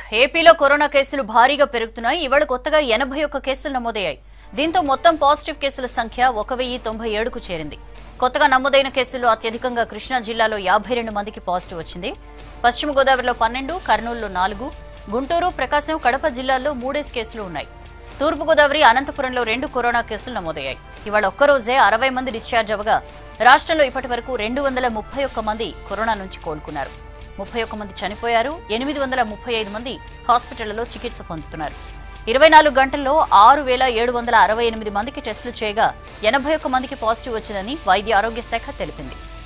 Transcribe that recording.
ఏపీలో కరోనా కేసులు భారీగా పెరుగుతున్నాయి ఇవాళ కొత్తగా ఎనభై ఒక్క కేసులు నమోదయ్యాయి దీంతో మొత్తం పాజిటివ్ కేసుల సంఖ్య ఒక వెయ్యి తొంభై ఏడుకు చేరింది కొత్తగా నమోదైన కేసుల్లో అత్యధికంగా కృష్ణా జిల్లాలో యాభై రెండు మందికి పాజిటివ్ వచ్చింది పశ్చిమ గోదావరిలో పన్నెండు కర్నూలులో నాలుగు గుంటూరు ప్రకాశం కడప జిల్లాల్లో మూడేసి కేసులు ఉన్నాయి తూర్పుగోదావరి అనంతపురంలో రెండు కరోనా కేసులు నమోదయ్యాయి ఇవాళ ఒక్కరోజే అరవై మంది డిశ్చార్జ్ అవ్వగా రాష్ట్రంలో ఇప్పటి వరకు రెండు వందల ముప్పై ఒక్క మంది కరోనా నుంచి కోలుకున్నారు ముప్పై ఒక్క మంది చనిపోయారు ఎనిమిది వందల ముప్పై ఐదు మంది హాస్పిటళ్లలో చికిత్స పొందుతున్నారు ఇరవై నాలుగు గంటల్లో ఆరు వేల ఏడు వందల అరవై ఎనిమిది మందికి టెస్టులు చేయగా ఎనభై ఒక్క మందికి పాజిటివ్ వచ్చిందని వైద్య ఆరోగ్య శాఖ తెలిపింది